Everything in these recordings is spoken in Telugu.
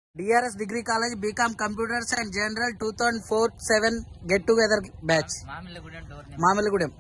DRS degree college BCom computers and general two thousand four seven get together batch Mamiligudem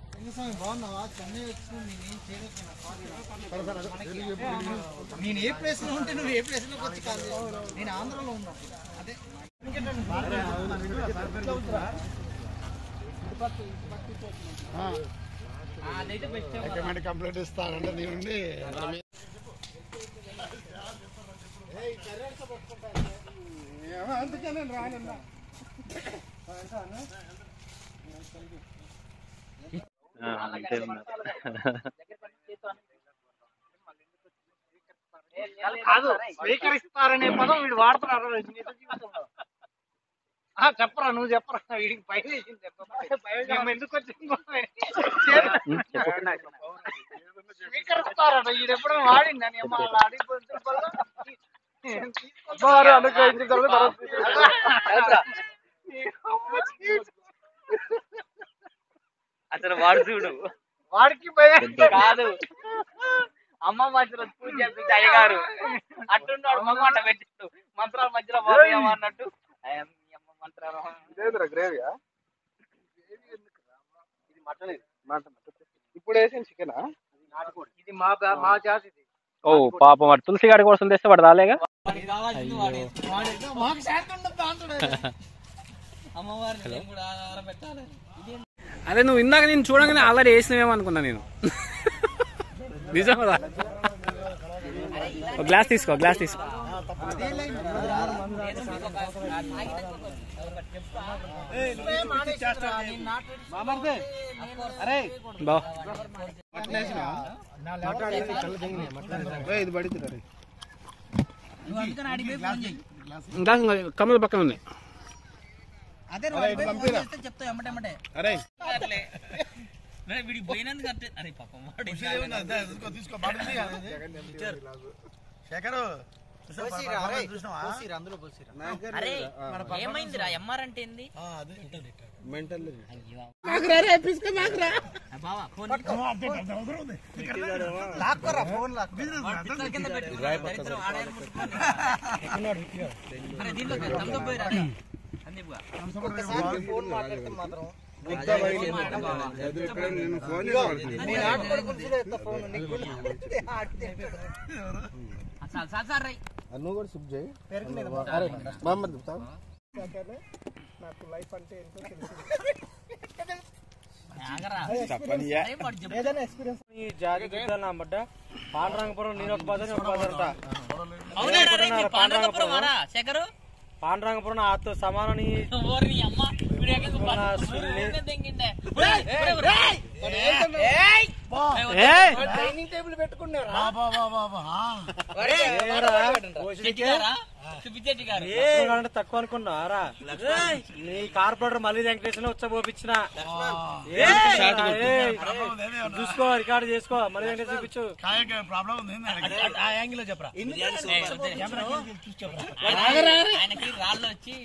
నేను ఏ ప్లేస్ లో ఉంటే నువ్వు ఏ ప్లేస్ లోకి వచ్చి కాల్ చేసావు? నేను ఆంధ్రలో ఉన్నా అదే రికమెండ్ కంప్లీట్ ఇస్తానంటే నేనుండి అందుకే నేను రానన్నా అంతే ఉన్నారు కాదు స్వీకరిస్తారనే పదం వీడు వాడుతున్నారు నిజ జీవితంలో. ఆ, చెప్పరా నువ్వు చెప్పరా వీడికి భయం వేసింది చెప్పరా. మేము ఎందుకు వచ్చిందో స్వీకరిస్తారట వీడు ఎప్పుడో వాడింది అని అమ్మ అలా అడిగిపోతే అనుగ్రహించిన అసలు వాడు చూడు వాడికి భయం కాదు అమ్మ మధ్యలో పూజ చేస్తుంటే అయ్యగారు అట్టుండు మగమాట పెట్టిండు మంత్రాల మధ్యలో బాబయ్యమ్మ అన్నట్టు అయ్య, మీ అమ్మ మంత్రాలు గ్రేవీయా ఇది మటన్ ఇది మటన్ ఇప్పుడు వేసిన చికెనా ఇది మా బా- మా జాతి ఇది ఓ పాపం వాడు తులసి గాడి కోసం తెస్తే వాడు రాలేగా మాకు శాంతి ఉండదు దాంట్లో అమ్మవారిని కూడా ఆరబెట్టాలి అదే నువ్వు ఇందాక నేను చూడగానే ఆల్రెడీ వేసినవేమో అనుకున్నా నేను నిజమదా ఒక గ్లాస్ తీసుకో గ్లాస్ తీసుకో బా ఇది పడుతుంది రే నువ్వు అందుకని అడిగి ఫోన్ చేయి గ్లాస్ కమల పక్కన ఉంది అదే నువ్వు అడిగి ఫోన్ చేస్తే చెప్తావు ఎమ్మటెమ్మటే అరే వీడికి పోయినందుకు అంటే అరే పాపం వాడు తీసుకో అరే ఏమైందిరా ఎంఆర్ అంటే ఏంది మెంటల్ బావా ఫోన్ లాక్కోరా ఫోన్ లాక్ పిచ్చల కింద పెట్టు దరిద్రం ఆడాయన ముట్టుకొని. అరే దీంట్లో తమ్ముతో పోయిరా అందిపుగా ఫోన్ మాట్లాడితే మాత్రం నేను ఫోన్ నేను ఆడుకోవడం ఎత్తా ఫోన్ నీకు ఆడితే సార్ సార్ సార్ రై నువ్వు కూడా సుబ్ చేయి పెరగలేదు మహమ్మద్ చెప్తావు నాకు లైఫ్ అంటే ఏంటో తెలుసు ఆగరా చెప్పని అరే వాడు చెప్పు. ఏదైనా ఎక్స్పీరియన్స్ ఈ జాతి గిద్దలు అన్నమాట పాండరంగపురం నేను ఒక బజార్ ఒక బజార్ అవునా రే మీ పాండవపురం వారా శేఖరు పాండరంగపురం ఆతో సమానని ఓరి నీ అమ్మ వీడు ఎక్కడ మన సుల్లి. తెంగిండే ఒరేయ్, ఒరేయ్, ఒరేయ్. ఏయ్! డైనింగ్ టేబుల్ పెట్టుకున్నారా చెట్టి గారా? సుబ్బిచెట్టి గారు అంటే తక్కువ అనుకున్నారా నీ కార్పొరేటర్ మళ్ళీ వెంకటేశ్వర వచ్చబోపించిన చూసుకో రికార్డు చేసుకో మళ్ళీ వెంకటేశ్వర చూపించు ప్రాబ్లం ఉంది ఆ యాంగిల్ లో చెప్పరా ఏయ్, ఆయనకి రాళ్ళు వచ్చి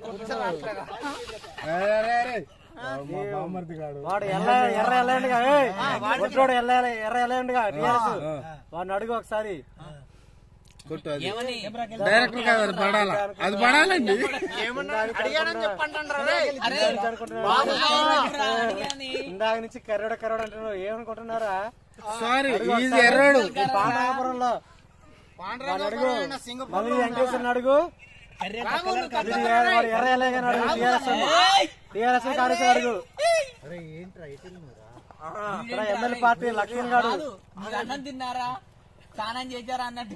వాడు ఎల్ల ఎర్ర ఎల్లండిగా వాడు ఎల్ల ఎర్ర ఎల్లండిగా టీఆర్ఎస్ వాడిని అడుగు ఒకసారి కొట్టు అది ఏమని డైరెక్టర్ కాదు అది పడాలా అది పడాలండి అడిగానని చెప్పండి అరే అని ఇందాక నుంచి కర్రోడ కర్రోడ అంటున్నారు ఏమనుకుంటున్నారా సారీ ఈజ్ ఎర్రడు పాండవపురంలో వాడిని అడుగు మళ్ళీ వెంకటేశ్వర అడుగు ఇది వాడు ఎర్ర ఎల్లగానే అడుగు టీఆర్ఎస్ టీఆర్ఎస్ కాంగ్రెస్ అడుగు ఇక్కడ ఎమ్మెల్యే పార్టీ లక్ష్మణ్ గారు కాదు మీరు అన్నం తిన్నారా స్నానం చేశారా అన్నట్టు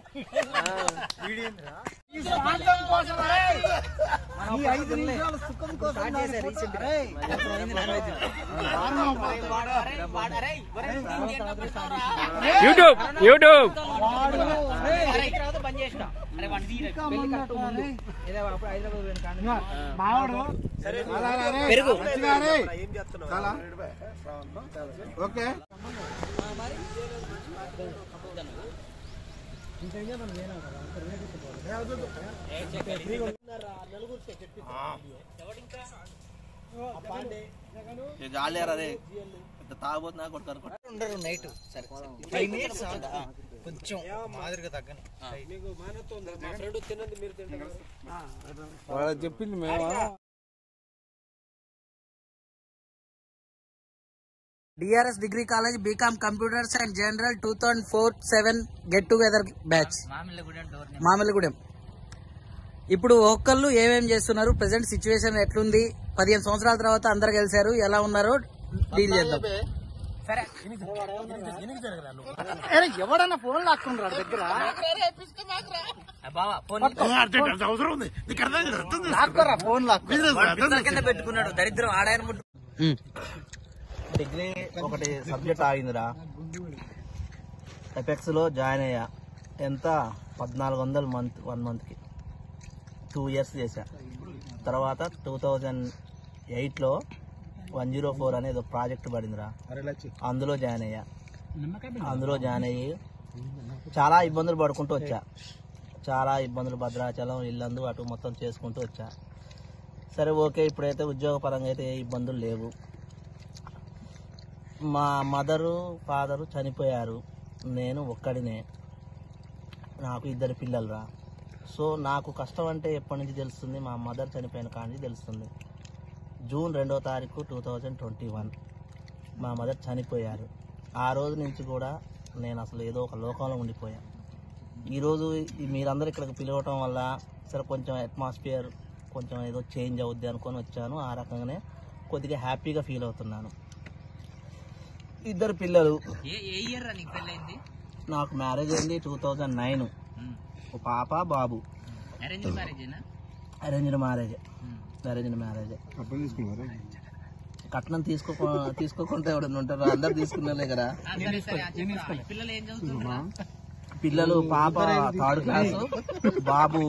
ఈ ఐదు నిమిషాల సుఖం కోసం అరే, వాడు- అరే, ఒరేయ్, దీన్ని ఎట్లా పెడతావురా? యూట్యూబ్ యూట్యూబ్ అరే, తర్వాత బంద్ చేసిన అరే వాడు తీయరా. పెళ్లి కట్టు ముందు. ఏదో అప్పుడు హైదరాబాద్ పోయిన కాడ నుంచి. మావాడు పెరుగు చాలా ఓకే ఉండరు నైట్ సరే ఫైవ్ మినిట్స్ వాళ్ళకి చెప్పింది మేము DRS degree college BCom computers and general two thousand four seven get together batch Mamiligudem ఇప్పుడు ఒక్కళ్ళు ఏమేం చేస్తున్నారు ప్రెసెంట్ సిచ్యువేషన్ ఎట్లుంది పదిహేను సంవత్సరాల తర్వాత అందరు కలిశారు ఎలా ఉన్నారో డీల్ చేద్దాం ఎవడన్నా ఫోన్ లాక్కుంటారు దగ్గర లాక్కోరా ఫోన్ లాక్కు కింద పెట్టుకున్నాడు దరిద్రం ఆడాయన ముట్టు డిగ్రీ ఒకటి సబ్జెక్ట్ ఆగిందిరా ఎపెక్స్ లో జాయిన్ అయ్యా ఎంత పద్నాలుగు వందలు మంత్ వన్ మంత్కి టూ ఇయర్స్ చేశా తర్వాత టూ థౌజండ్ ఎయిట్లో వన్ జీరో ఫోర్ అనేది ఒక ప్రాజెక్ట్ పడిందిరా అందులో జాయిన్ అయ్యా అందులో జాయిన్ అయ్యి చాలా ఇబ్బందులు పడుకుంటూ వచ్చా చాలా ఇబ్బందులు భద్రాచలం ఇల్లందు అటు మొత్తం చేసుకుంటూ వచ్చా సరే ఓకే ఇప్పుడైతే ఉద్యోగపరంగా అయితే ఏ ఇబ్బందులు లేవు మా మదరు ఫాదరు చనిపోయారు నేను ఒక్కడినే నాకు ఇద్దరు పిల్లలురా సో నాకు కష్టం అంటే ఎప్పటి నుంచి తెలుస్తుంది మా మదర్ చనిపోయిన కాడి నుంచి తెలుస్తుంది జూన్ రెండో తారీఖు టూ థౌజండ్ ట్వంటీ వన్ మా మదర్ చనిపోయారు ఆ రోజు నుంచి కూడా నేను అసలు ఏదో ఒక లోకంలో ఉండిపోయా ఈరోజు ఈ మీరందరూ ఇక్కడికి పిలవటం వల్ల సరే కొంచెం అట్మాస్ఫియర్ కొంచెం ఏదో చేంజ్ అవుద్ది అనుకొని వచ్చాను ఆ రకంగానే కొద్దిగా హ్యాపీగా ఫీల్ అవుతున్నాను ఇద్దరు పిల్లలు ఏ ఇయర్ నీకు పెళ్ళైంది నాకు మ్యారేజ్ అయింది టూ థౌజండ్ నైన్ ఒక పాప బాబు arrange marriage arranged marriage arranged marriage కట్నం తీసుకో తీసుకోకుండా ఎవడన్నా ఉంటారు అందరు తీసుకున్నారే కదా పిల్లలు ఏం చదువుతున్నారు పిల్లలు పాప థర్డ్ క్లాస్ బాబు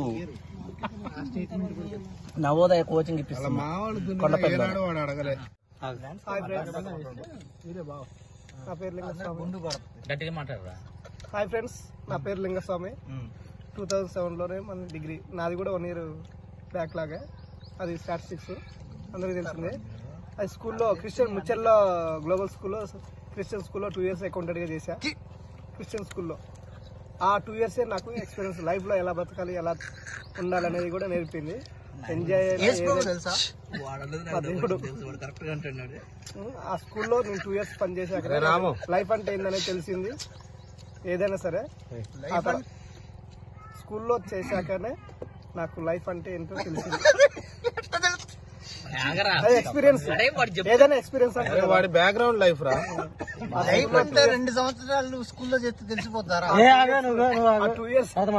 నవోదయ కోచింగ్ ఇప్పిస్తున్నా మావాడు కొండపల్లిలో. ఏనాడు వాడు అడగలే నా పేరు లింగస్వామి గట్టిగా మాట్లాడరా హాయ్ ఫ్రెండ్స్ నా పేరు లింగస్వామి టూ థౌజండ్ సెవెన్లోనే మన డిగ్రీ నాది కూడా వన్ ఇయర్ బ్యాక్ లాగా అది స్టాటిస్టిక్స్ అందరికీ తెలిసిందే అది స్కూల్లో క్రిస్టియన్ ముచ్చర్ల గ్లోబల్ స్కూల్లో క్రిస్టియన్ స్కూల్లో టూ ఇయర్స్ అకౌంటెంట్గా చేశా క్రిస్టియన్ స్కూల్లో ఆ టూ ఇయర్సే నాకు ఎక్స్పీరియన్స్ లైఫ్లో ఎలా బతకాలి ఎలా ఉండాలనేది కూడా నేర్పింది ఎంజాయ్ తెలుసా మా దేవుడు ఆ స్కూల్లో నేను టూ ఇయర్స్ పనిచేసాక లైఫ్ అంటే ఏందనేది తెలిసింది ఏదైనా సరే ఆ తర్వా- స్కూల్లో చేశాకనే నాకు లైఫ్ అంటే ఏంటో తెలిసింది అది ఎక్స్పీరియన్స్ ఏదైనా ఎక్స్పీరియన్స్ అంటే కదా. వాడి బ్యాక్గ్రౌండ్ లైఫ్ రా లైఫ్ అంటే రెండు సంవత్సరాలు స్కూల్లో చేస్తే తెలిసిపోతారా ఆ టూ ఇయర్స్ ఆ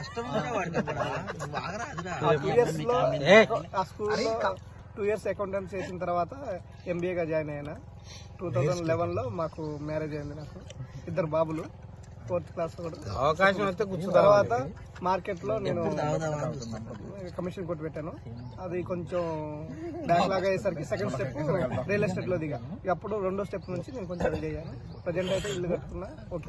టూ ఇయర్స్ లో ఆ స్కూల్లో టూ ఇయర్స్ అకౌంటెంట్ చేసిన తర్వాత ఎంబీఏగా జాయిన్ అయినా టూ థౌజండ్ లెవెన్ లో మాకు మ్యారేజ్ అయింది నాకు ఇద్దరు బాబులు ఫోర్త్ క్లాస్ కూడా అవకాశం వస్తే కూర్చుందా తర్వాత మార్కెట్ లో నేను కమిషన్ కొట్టి పెట్టాను అది కొంచెం బ్యాక్ లాగా అయ్యేసరికి సెకండ్ స్టెప్ రియల్ ఎస్టేట్ లో దిగా ఇక అప్పుడు రెండో స్టెప్ నుంచి నేను కొంచెం ఇది అయ్యాను ప్రజెంట్ అయితే ఇల్లు కట్టుకున్నా ఓకే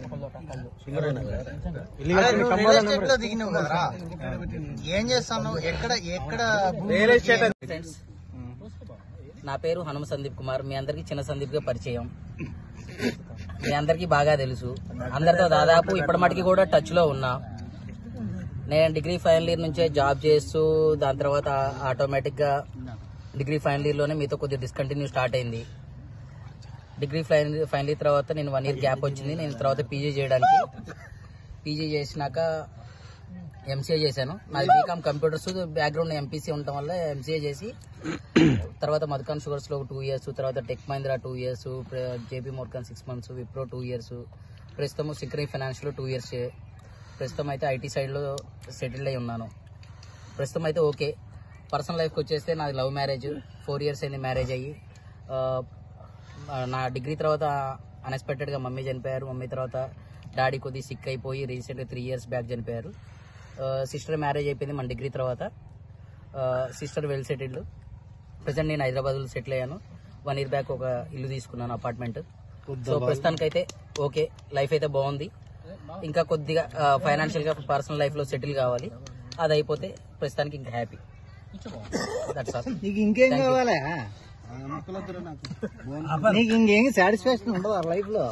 దిగినావు కదరా ఏం చేస్తాను ఎక్కడ ఎక్కడ ఫ్రెండ్స్ నా పేరు హనుమ సందీప్ కుమార్ మీ అందరికి చిన్న సందీప్ గా పరిచయం మీ అందరికి బాగా తెలుసు అందరితో దాదాపు ఇప్పటి మటుకి కూడా టచ్ లో ఉన్నా నేను డిగ్రీ ఫైనల్ ఇయర్ నుంచే జాబ్ చేస్తూ దాని తర్వాత ఆటోమేటిక్ గా డిగ్రీ ఫైనల్ ఇయర్ లోనే మీతో కొద్దిగా డిస్కంటిన్యూ స్టార్ట్ అయింది డిగ్రీ ఫైనల్ ఫైనల్ ఇయర్ తర్వాత నేను వన్ ఇయర్ గ్యాప్ వచ్చింది నేను తర్వాత పీజీ చేయడానికి పీజీ చేసినాక ఎంసీఏ చేశాను నాది బీకామ్ కంప్యూటర్స్ బ్యాక్గ్రౌండ్ ఎంపీసీ ఉండటం వల్ల ఎంసీఏ చేసి తర్వాత మధుకాన్ షుగర్స్ లో టూ ఇయర్స్ తర్వాత Tech Mahindra two years JP Morgan six months Wipro two years ప్రస్తుతం సింక్రీ ఫైనాన్స్ లో టూ ఇయర్స్ ప్రస్తుతం అయితే ఐటీ సైడ్ లో సెటిల్ అయి ఉన్నాను ప్రస్తుతం అయితే ఓకే పర్సనల్ లైఫ్కి వచ్చేస్తే నాది లవ్ మ్యారేజ్ ఫోర్ ఇయర్స్ అయింది మ్యారేజ్ అయ్యి ఆ, నా డిగ్రీ తర్వాత అన్ఎక్స్పెక్టెడ్ గా మమ్మీ చనిపోయారు మమ్మీ తర్వాత డాడీ కొద్ది సిక్ అయిపోయి రీసెంట్ త్రీ ఇయర్స్ బ్యాక్ చనిపోయారు సిస్టర్ మ్యారేజ్ అయిపోయింది మన డిగ్రీ తర్వాత సిస్టర్ వెల్ సెటిల్డ్ ప్రజెంట్ నేను హైదరాబాద్ లో సెటిల్ అయ్యాను వన్ ఇయర్ బ్యాక్ ఒక ఇల్లు తీసుకున్నాను అపార్ట్మెంట్ సో ప్రస్తుతానికైతే ఓకే లైఫ్ అయితే బాగుంది ఇంకా కొద్దిగా ఫైనాన్షియల్ గా పర్సనల్ లైఫ్ లో సెటిల్ కావాలి అది అయిపోతే ప్రస్తుతానికి ఇంకా హ్యాపీ దట్స్ ఆల్ నీకు ఇంకేం కావాలా నీకు ఇంకేం సాటిస్ఫాక్షన్ ఉండదు ఆ లైఫ్ లో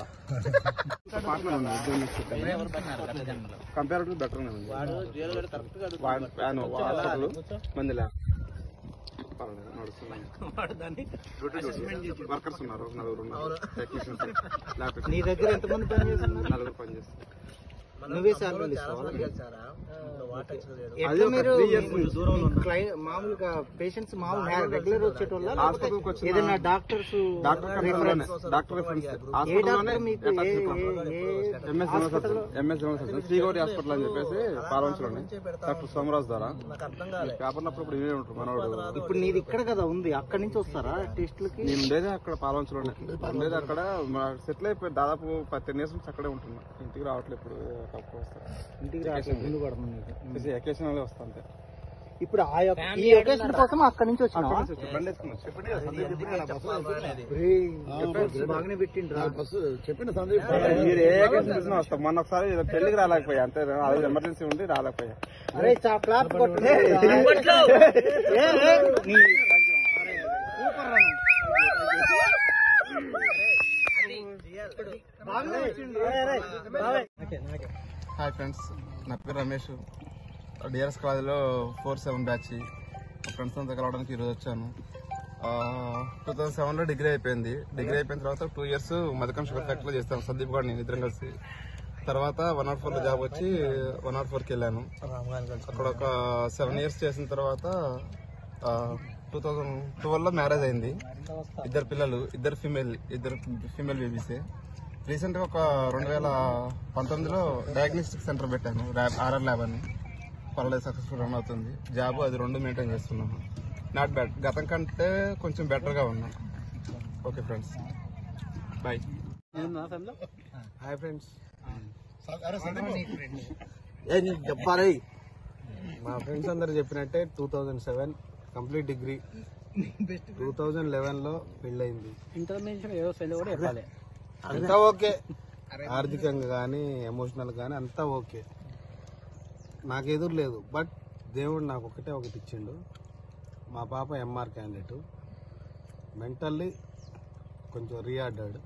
కంపేర్ టు బెటర్ వాడు ఫ్యాన్ హాస్పిటల్ మందిలా పర్వాలేదు, నడుస్తుంది. Duty duty. వర్కర్స్ ఉన్నారు నలుగురు ఉన్నారు టెక్నీషియన్స్ ల్యాబ్ నీ దగ్గర ఎంతమంది పని చేస్తున్నారు నలుగురు పని చేస్తారు నువ్వే శాలరీ ఇస్తావా అదే ఎట్లా ఒక మీరు three years నుంచి దూరంలో ఉన్నా. క్లై- మామూలుగా పేషెంట్స్ మామూలు రెగ్యులర్ వచ్చేటోళ్ళ హాస్పిటల్కి వచ్చిన ఏదైనా డాక్టర్స్ డాక్టర్ కంపెనీలోనే డాక్టర్ రిఫరెన్స్ ఏ హాస్పిటల్లోనే డాక్టర్ మీకు ఏ ఏ- ఏ MS university MS university Sri Gowri hospital అని చెప్పేసి పాలవంచలోనే డాక్టర్ సోమరాజు ద్వారా పేపర్లో అప్పుడు ఇవే ఉంటారు మనోడు ఇప్పుడు నీది ఇక్కడ కదా ఉంది అక్కడి నుంచి వస్తారా టెస్ట్లకి నేను ఉండేది అక్కడ పాలవంచలోనే ఉండేది అక్కడ సెటిల్ అయిపోయి దాదాపు పది ఇయర్స్ నుంచి అక్కడే ఉంటున్నా ఇంటికి రావట్లేదు ఇప్పుడు ఒకప్పుడు వస్తా ఇంటికి రాక ఇబ్బంది పడుతుంది నీకు. ఎకేషనల్ వస్తా అంతే ఇప్పుడు ఆ యొక్క ఈ ఒకేషన్ కోసం అక్కడి నుంచి వచ్చినా బండి వేసుకుని వచ్చి. బాగానే పెట్టిండ్రా మీరు ఏ occasion చూసినా వస్తాం మొన్న ఒకసారి ఏదో పెళ్లికి రాలేకపోయా అంతే అది ఎమర్జెన్సీ ఉండి రాలేకపోయా అరే చా క్లాప్ కొట్టు ఏ, ఏ, నీ- సూపర్ రా నువ్వు. బాగానే వచ్చిండ్రు. ఏ, ఏ, బావే. హాయ్ ఫ్రెండ్స్ నా పేరు రమేష్ డిఆర్ఎస్ కాలేజీలో ఫోర్ సెవెన్ బ్యాచ్ ఫ్రెండ్స్ అంతా కలవడానికి ఈరోజు వచ్చాను టూ థౌసండ్ సెవెన్లో డిగ్రీ అయిపోయింది డిగ్రీ అయిపోయిన తర్వాత టూ ఇయర్స్ మధుకం షుగర్ ఫ్యాక్టరీలో చేస్తాను సందీప్ గారు నేను ఇద్దరం కలిసి తర్వాత వన్ నాట్ ఫోర్లో జాబ్ వచ్చి వన్ నాట్ ఫోర్కి వెళ్ళాను అక్కడ ఒక సెవెన్ ఇయర్స్ చేసిన తర్వాత టూ థౌజండ్ ట్వెల్వ్లో మ్యారేజ్ అయింది ఇద్దరు పిల్లలు ఇద్దరు ఫీమేల్ ఇద్దరు ఫీమేల్ బేబీసే రీసెంట్గా ఒక రెండు వేల పంతొమ్మిదిలో డయాగ్నోస్టిక్ సెంటర్ పెట్టాను ల్యాబ్ ఆర్ఆర్ ల్యాబ్ అని పర్లేదు సక్సెస్ఫుల్ రన్ అవుతుంది జాబ్ అది రెండు మెయింటైన్ చేస్తున్నాను నాట్ బ్యాడ్ గతం కంటే కొంచెం బెటర్గా ఉన్నా okay friends bye hi friends చెప్పాలి మా ఫ్రెండ్స్ అందరు చెప్పినట్టే two thousand seven complete degree two thousand లెవెన్లో పెళ్ళయింది ఇంటర్మీడియట్ ఏదో సెల్ కూడా చెప్పాలి అంతా ఓకే ఆర్థికంగా కానీ ఎమోషనల్ కానీ అంతా ఓకే నాకు ఎదురు లేదు బట్ దేవుడు నాకు ఒకటే ఒకటి ఇచ్చిండు మా పాప ఎంఆర్ క్యాండిడేట్ మెంటల్లీ కొంచెం రియార్డెడ్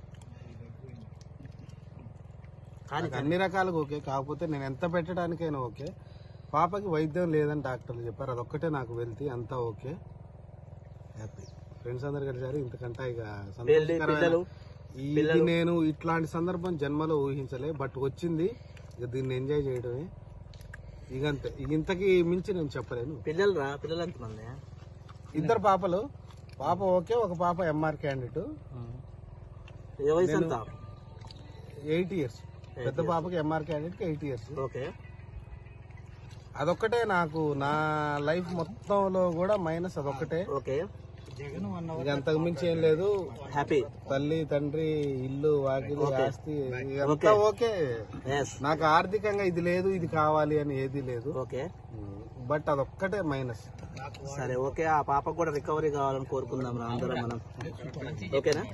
నాకు అన్ని రకాలుగా ఓకే కాకపోతే నేను ఎంత పెట్టడానికైనా ఓకే పాపకి వైద్యం లేదని డాక్టర్లు చెప్పారు అదొక్కటే నాకు వెళ్తే అంతా ఓకే హ్యాపీ ఫ్రెండ్స్ అందరు కలిసారు ఇంతకంటే ఇక సంతోషకరమైన ఇది నేను ఇట్లాంటి సందర్భం జన్మలో ఊహించలే బట్ వచ్చింది ఇక దీన్ని ఎంజాయ్ చేయడమే ఇక అంతే ఇక ఇంతకి మించి నేను చెప్పలేను పిల్లలు రా పిల్లలు ఎంతమంది ఇద్దరు పాపలు పాప ఓకే ఒక పాప ఎంఆర్ క్యాండిడేట్ ఏ వయసు ఎంత ఎయిట్ ఇయర్స్ పెద్ద పాపకి MR candidate eight years okay అదొక్కటే నాకు నా లైఫ్ మొత్తంలో కూడా మైనస్ అదొక్కటే ఓకే ఇక అంతకు మించి ఏం లేదు హ్యాపీ తల్లి తండ్రి ఇల్లు వాకిలి ఆస్తి ఇదంతా ఓకే ఎస్ నాకు ఆర్థికంగా ఇది లేదు ఇది కావాలి అని ఏది లేదు ఓకే బట్ అదొక్కటే మైనస్ సరే ఓకే ఆ పాపకు కూడా రికవరీ కావాలని కోరుకుందాం రా అందరం మనం ఓకేనా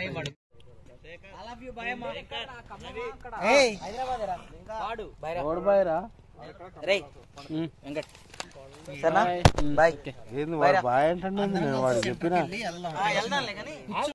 రేయ్ వెంకట్ సరేనా బాయ్ ఏంది వాడు బాయ్ అంటే వాడు చెప్పిన వెళ్దాంలే కానీ